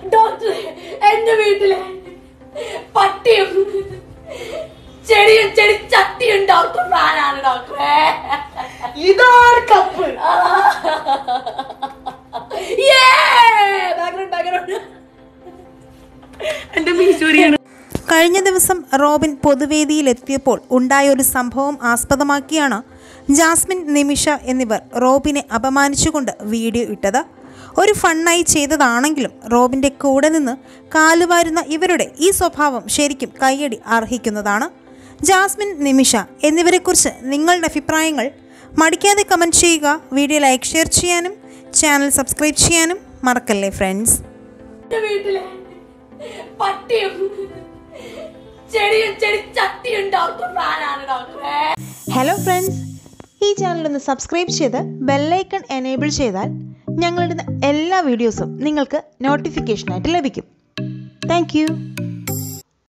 ഡോക്ടറെ എന്റെ വീട്ടിലെ പട്ടിയും ചെടിയും ചെടി ചട്ടിയും ഡോക്ടർ ഫാനാണ് ഡോക്ടറെ ഇതാണ് കപ്പ് ബാക്ക്ഗ്രൗണ്ട് ബാക്ക്ഗ്രൗണ്ട് എന്റെ മീശൂരിയാണ് കഴിഞ്ഞ ദിവസം റോബിൻ പൊതുവേദിയിലെത്തിയപ്പോൾ ഉണ്ടായ ഒരു സംഭവം ആസ്പദമാക്കിയാണ് ജാസ്മിൻ നിമിഷ എന്നിവർ റോബിനെ അപമാനിച്ചുകൊണ്ട് വീഡിയോ ഇട്ടത് ഒരു ഫണ്ണായി ചെയ്തതാണെങ്കിലും റോബിൻ്റെ കൂടെ നിന്ന് കാലുവാരുന്ന ഇവരുടെ ഈ സ്വഭാവം ശരിക്കും കയ്യടി അർഹിക്കുന്നതാണ് ജാസ്മിൻ നിമിഷ എന്നിവരെക്കുറിച്ച് നിങ്ങളുടെ അഭിപ്രായങ്ങൾ മടിക്കാതെ കമൻറ്റ് ചെയ്യുക വീഡിയോ ലൈക്ക് ഷെയർ ചെയ്യാനും ചാനൽ സബ്സ്ക്രൈബ് ചെയ്യാനും മറക്കല്ലേ ഫ്രണ്ട്സ് എന്റെ വീട്ടിലെ പട്ടിയും ചെടിയും ചെടി ചട്ടിയും ഡോക്ടർ ഫാനാണ് ഡോക്ടറെ ഹലോ ഫ്രണ്ട്സ് ഈ ചാനൽ ഒന്ന് സബ്സ്ക്രൈബ് ചെയ്ത് ബെല്ലൈക്കൺ എനേബിൾ ചെയ്താൽ ഞങ്ങളിടുന്ന എല്ലാ വീഡിയോസും നിങ്ങൾക്ക് നോട്ടിഫിക്കേഷനായിട്ട് ലഭിക്കും താങ്ക്